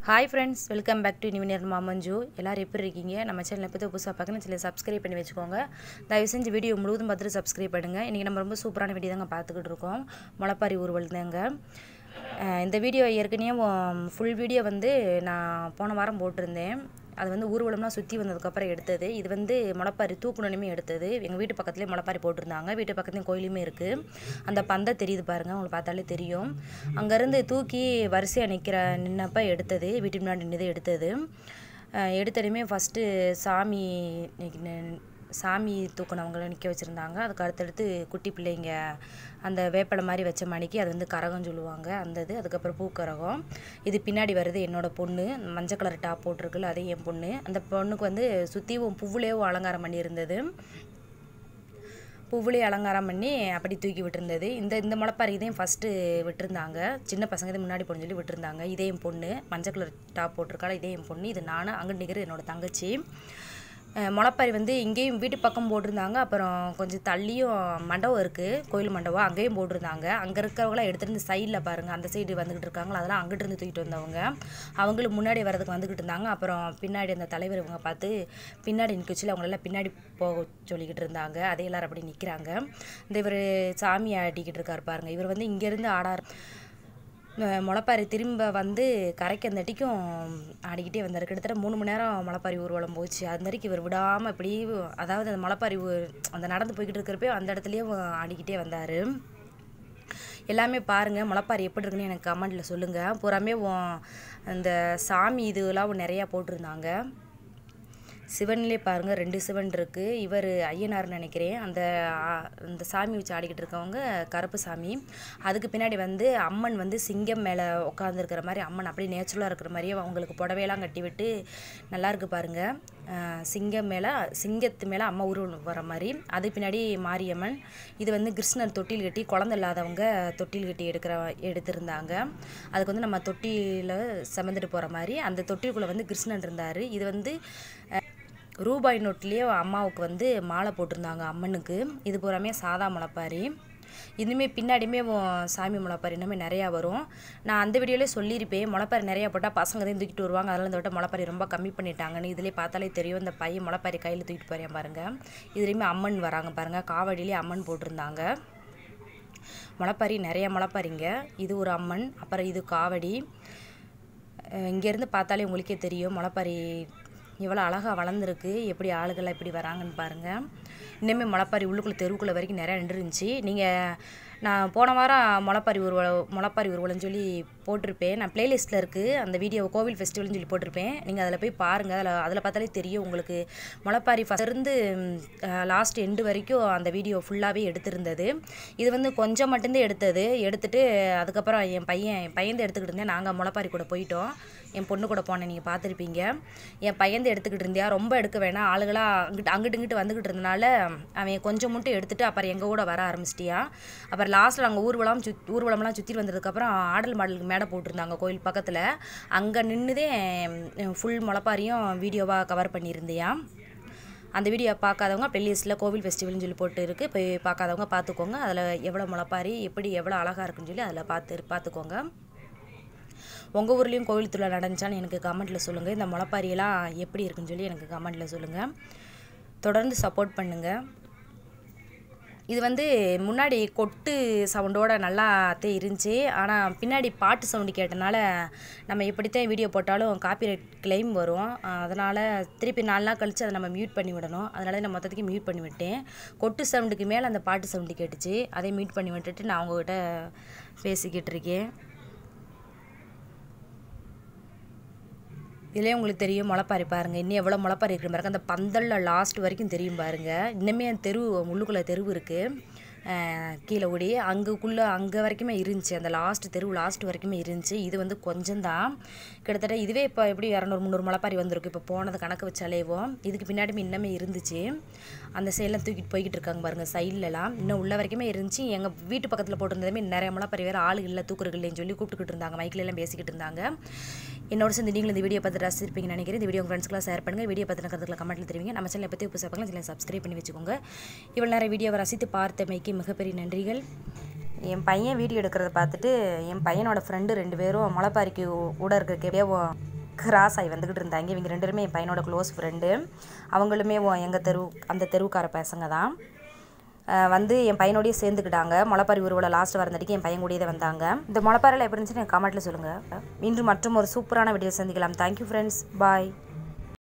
hi friends welcome back to நியூனியர் மாமஞ்சு எல்லோரும் எப்படி இருக்கீங்க நம்ம சேனல் எப்போ புதுசாக பார்க்கணும் சில சப்ஸ்கிரைப் பண்ணி வச்சுக்கோங்க தயவு செஞ்சு வீடியோ முழுவதும் பார்த்துட்டு சப்ஸ்கிரைப் பண்ணுங்கள் இன்றைக்கி நம்ம ரொம்ப சூப்பரான வீடியோ தாங்க பார்த்துக்கிட்டு இருக்கோம் முளைப்பாரி ஊர்வல் தாங்க அஹ் இந்த வீடியோ ஏற்கனவே ஃபுல் வீடியோ வந்து நான் போன வாரம் போட்டிருந்தேன் அது வந்து ஊர்வலம்லாம் சுற்றி வந்ததுக்கப்புறம் எடுத்தது இது வந்து முளைப்பாரி தூக்கணுமே எடுத்தது எங்கள் வீட்டு பக்கத்துலேயே முளைப்பாரி போட்டிருந்தாங்க வீட்டு பக்கத்துலேயும் கோயிலுமே இருக்குது அந்த பந்தை தெரியுது பாருங்கள் உங்களுக்கு பார்த்தாலே தெரியும் அங்கேருந்து தூக்கி வரிசையாக நிற்கிற நின்னப்ப எடுத்தது வீட்டு முன்னாடி நின்று எடுத்தது அஹ் எடுத்ததுமே ஃபஸ்ட்டு சாமி நிக்க- நி- சாமி தூக்கினவங்கள நிற்க வச்சுருந்தாங்க அதுக்கு அடுத்தடுத்து குட்டி பிள்ளைங்க அந்த வேப்பலை மாதிரி வச்ச மணிக்கு அது வந்து கரகம் சொல்லுவாங்க அந்த இது அதுக்கப்புறம் பூக்கரகம் இது பின்னாடி வருது என்னோட பொண்ணு மஞ்சள் கலர் டாப் போட்டிருக்குல்ல அதே என் பொண்ணு அந்த பொண்ணுக்கு வந்து சுற்றியும் புவ்வுலேயும் அலங்காரம் பண்ணியிருந்தது பூவுலேயே அலங்காரம் பண்ணி அப்படி தூக்கி விட்டுருந்தது இந்த இந்த முளைப்பாரி இதையும் ஃபஸ்ட்டு விட்டுருந்தாங்க சின்ன பசங்க இதை முன்னாடி போகணும்னு சொல்லி விட்டுருந்தாங்க இதே என் பொண்ணு மஞ்சள் கலர் டாப் போட்டிருக்காள் இதே என் பொண்ணு இது நான் அங்கே நிற்கிறது என்னோட தங்கச்சி அஹ் முளைப்பாரி வந்து இங்கேயும் வீட்டு பக்கம் போட்டிருந்தாங்க அப்புறம் கொஞ்சம் தள்ளியும் மண்டபம் இருக்குது கோயில் மண்டபம் அங்கேயும் போட்டிருந்தாங்க அங்கே இருக்கிறவங்களாம் எடுத்துகிட்டு இருந்து சைடில் பாருங்கள் அந்த சைடு வந்துக்கிட்டு இருக்காங்களா அதெல்லாம் அங்கிட்டு இருந்து தூக்கிட்டு வந்தவங்க அவங்களும் முன்னாடி வரதுக்கு வந்துக்கிட்டு இருந்தாங்க அப்புறம் பின்னாடி அந்த தலைவர் இவங்க பார்த்து பின்னாடி நிற்கச்சில் அவங்களெல்லாம் பின்னாடி போக சொல்லிக்கிட்டு இருந்தாங்க அதே எல்லாரும் அப்படி நிற்கிறாங்க இந்த இவர் சாமி ஆட்டிக்கிட்டு இருக்கார் பாருங்க இவர் வந்து இங்கேருந்து ஆடார் அஹ் முளைப்பாரி திரும்ப வந்து கரைக்கு அந்த அடிக்கும் ஆடிக்கிட்டே வந்தார் கிட்டத்தட்ட மூணு மணி நேரம் முளைப்பாரி ஊர்வலம் போச்சு அந்த வரைக்கும் இவர் விடாமல் இப்படி அதாவது அந்த முளைப்பாரி ஊ- அந்த நடந்து போய்கிட்டு இருக்கிறப்ப அந்த இடத்துலயே ஆடிக்கிட்டே வந்தார் எல்லாமே பாருங்கள் முளைப்பாரி எப்படி இருக்குன்னு எனக்கு கமெண்டில் சொல்லுங்கள் பூராமே உன் அந்த சாமி இதுலாம் நிறையா போட்டிருந்தாங்க சிவன்லேயே பாருங்கள் ரெண்டு சிவன் இருக்குது இவர் ஐயனார்னு நினைக்கிறேன் அந்த ஆ, அந்த சாமி வச்சு ஆடிக்கிட்டு இருக்கவங்க கருப்பு சாமி அதுக்கு பின்னாடி வந்து அம்மன் வந்து சிங்கம் மேலே உட்காந்துருக்கிற மாதிரி அம்மன் அப்படியே நேச்சுரலாக இருக்கிற மாதிரியே அவங்களுக்கு புடவையெல்லாம் கட்டி விட்டு நல்லா இருக்கு பாருங்கள் ஆ, சிங்கம் மேலே சிங்கத்து மேலே அம்மா உருவம் வர மாதிரி அது பின்னாடி மாரியம்மன் இது வந்து கிருஷ்ணர் தொட்டில் கட்டி குழந்தை இல்லாதவங்க தொட்டில் கட்டி எடுக்கிற எடுத்திருந்தாங்க அதுக்கு வந்து நம்ம தொட்டியில் சுமந்துட்டு போகிற மாதிரி அந்த தொட்டிலுக்குள்ளே வந்து கிருஷ்ணன் இருந்தார் இது வந்து ரூபாய் நோட்லேயே அம்மாவுக்கு வந்து மாலை போட்டிருந்தாங்க அம்மனுக்கு இது பூராமே சாதா முளைப்பாரி இன்னுமே பின்னாடியுமே உ- சாமி முளைப்பாரி இன்னுமே நிறையா வரும் நான் அந்த வீடியோலேயே சொல்லியிருப்பேன் முளைப்பாரி நிறையா போட்டால் பசங்க தான் தூக்கிட்டு வருவாங்க அதனால் இந்த வட்டம் முளைப்பாரி ரொம்ப கம்மி பண்ணிட்டாங்கன்னு இதிலே பார்த்தாலே தெரியும் இந்த பையன் முளைப்பாரி கையில் தூக்கிட்டு போறேன் பாருங்கள் இதுலேயுமே அம்மன் வராங்க பாருங்கள் காவடியிலே அம்மன் போட்டிருந்தாங்க முளைப்பாரி நிறைய முளைப்பாரிங்க இது ஒரு அம்மன் அப்புறம் இது காவடி அஹ் இங்கேருந்து பார்த்தாலே உங்களுக்கே தெரியும் முளைப்பாரி எவ்வளோ அழகாக வளர்ந்துருக்கு எப்படி ஆளுகள்லாம் எப்படி வராங்கன்னு பாருங்கள் இன்னுமே முளைப்பாரி உள்ளுக்குள்ளே தெருவுக்குள்ளே வரைக்கும் நிறையா நின்றுருந்துச்சு நீங்கள் நான் போன வாரம் முளைப்பாரி ஊர்வலம் முளைப்பாரி ஊர்வலம்னு சொல்லி போட்டிருப்பேன் நான் பிளேலிஸ்ட்டில் இருக்குது அந்த வீடியோ கோவில் ஃபெஸ்டிவல்னு சொல்லி போட்டிருப்பேன் நீங்கள் அதில் போய் பாருங்கள் அதில் அதில் பார்த்தாலே தெரியும் உங்களுக்கு முளைப்பாரி first இருந்து லாஸ்ட் எண்டு வரைக்கும் அந்த வீடியோ ஃபுல்லாகவே எடுத்திருந்தது இது வந்து கொஞ்சம் மட்டும்தான் எடுத்தது எடுத்துட்டு அதுக்கப்புறம் என் பையன் என் பையன் எடுத்துக்கிட்டு இருந்தேன் நாங்கள் முளைப்பாரி கூட போயிட்டோம் என் பொண்ணு கூட போனேன் நீங்கள் பார்த்துருப்பீங்க என் பையன் எடுத்துக்கிட்டு இருந்தியா ரொம்ப எடுக்க வேணாம் ஆளுகளாக அங்கிட்டு அங்கிட்டு இங்கிட்டு வந்துக்கிட்டு இருந்தனால அவன் கொஞ்சம் மட்டும் எடுத்துட்டு அப்புறம் எங்கள் கூட வர ஆரம்பிச்சிட்டியா அப்புறம் லாஸ்ட்டில் அங்கே ஊர்வலம் சுத் ஊர்வலம்லாம் சுற்றி வந்ததுக்கப்புறம் ஆடல் மாடலுக்கு மேடை போட்டிருந்தாங்க கோயில் பக்கத்தில் அங்கே நின்றுதே ஃபுல் முளைப்பாரியும் வீடியோவாக கவர் பண்ணியிருந்தியா அந்த வீடியோ பார்க்காதவங்க பிளேலிஸ்ட்டில் கோவில் ஃபெஸ்டிவல்னு சொல்லி போட்டு இருக்குது போய் பார்க்காதவங்க பார்த்துக்கோங்க அதில் எவ்வளோ முளைப்பாரி எப்படி எவ்வளோ அழகாக இருக்குன்னு சொல்லி அதில் பார்த்து பார்த்துக்கோங்க உங்கள் ஊர்லேயும் கோவில் திருவிழா நடந்துச்சான்னு எனக்கு கமெண்ட்டில் சொல்லுங்கள் இந்த முளைப்பாரியெல்லாம் எப்படி இருக்குன்னு சொல்லி எனக்கு கமெண்ட்டில் சொல்லுங்கள் தொடர்ந்து சப்போர்ட் பண்ணுங்கள் இது வந்து முன்னாடி கொட்டு சவுண்டோட நல்லாத்தே இருந்துச்சு ஆனால் பின்னாடி பாட்டு சவுண்டு கேட்டனால நம்ம எப்படித்தான் வீடியோ போட்டாலும் காப்பிரைட் கிளைம் வரும் அதனால் திருப்பி நாலு நாள் கழித்து அதை நம்ம மியூட் பண்ணி விடணும் அதனால நான் மொத்தத்துக்கு மியூட் பண்ணி விட்டேன் கொட்டு சவுண்டுக்கு மேலே அந்த பாட்டு சவுண்டு கேட்டுச்சு அதை மியூட் பண்ணி விட்டுட்டு நான் உங்ககிட்ட பேசிக்கிட்டு இருக்கேன் இதிலே உங்களுக்கு தெரியும் முளைப்பாரி பாருங்கள் இன்னும் எவ்வளோ முளைப்பாரி இருக்கிற பாருங்க அந்த பந்தலில் லாஸ்ட் வரைக்கும் தெரியும் பாருங்கள் இன்னுமே அந்த தெரு உள்ளுக்குள்ளே தெருவு இருக்குது கீழே ஓடி அங்குக்குள்ளே அங்கே வரைக்குமே இருந்துச்சு அந்த லாஸ்ட் தெரு லாஸ்ட் வரைக்குமே இருந்துச்சு இது வந்து கொஞ்சம்தான் கிட்டத்தட்ட இதுவே இப்போ எப்படி இரநூறு முந்நூறு முளைப்பாரி வந்திருக்கு இப்போ போனது கணக்கு வச்சாலேவும் இதுக்கு பின்னாடிமே இன்னமே இருந்துச்சு அந்த சைடெலாம் தூக்கிட்டு போய்கிட்டு இருக்காங்க பாருங்கள் சைட்லலாம் இன்னும் உள்ள வரைக்குமே இருந்துச்சு எங்கள் வீட்டு பக்கத்தில் போட்டிருந்ததுமே நிறைய முளைப்பாரி வேறு ஆளு இல்லை தூக்குறது இல்லைன்னு சொல்லி கூப்பிட்டுக்கிட்டு இருந்தாங்க மைக்கில் எல்லாம் பேசிக்கிட்டு இருந்தாங்க என்னோட சேர்ந்து நீங்களும் இந்த வீடியோ பார்த்து ரசிச்சிருப்பீங்கன்னு நினைக்கிறேன் இந்த வீடியோ உங்கள் ஃப்ரெண்ட்ஸ்க்குலாம் ஷேர் பண்ணுங்கள் வீடியோ பற்றின கருத்துக்களை கமெண்ட்டில் தெரிவிங்க நம்ம சேனலை பற்றி புதுசாக பார்க்கலாம் சேனலை சப்ஸ்கிரைப் பண்ணி வச்சுக்கோங்க இவ்வளோ நேரம் வீடியோவை ரசித்து பார்த்தமைக்கு மிகப்பெரிய நன்றிகள் என் பையன் வீடியோ எடுக்கிறத பார்த்துட்டு என் பையனோட ஃப்ரெண்டு ரெண்டு பேரும் முளைப்பாரிக்கு கூட இருக்கிற எப்படியோ கிராஸ் ஆகி வந்துக்கிட்டு இருந்தாங்க இவங்க ரெண்டு பேருமே என் பையனோட க்ளோஸ் ஃப்ரெண்டு அவங்களுமே எங்கள் தெரு அந்த தெருவுக்கார பசங்க தான் அஹ் வந்து என் பையனோடய சேர்ந்துக்கிட்டாங்க முளைப்பாரி ஊர்வலம் லாஸ்ட் வரந்தடிக்கு என் பையன் கூடயே தான் வந்தாங்க இந்த முளைப்பாறையில் எப்படி இருந்துச்சுன்னு கமெண்ட்டில் சொல்லுங்கள் மீண்டும் மற்றும் ஒரு சூப்பரான வீடியோ சந்திக்கலாம் தேங்க்யூ ஃப்ரெண்ட்ஸ் பாய்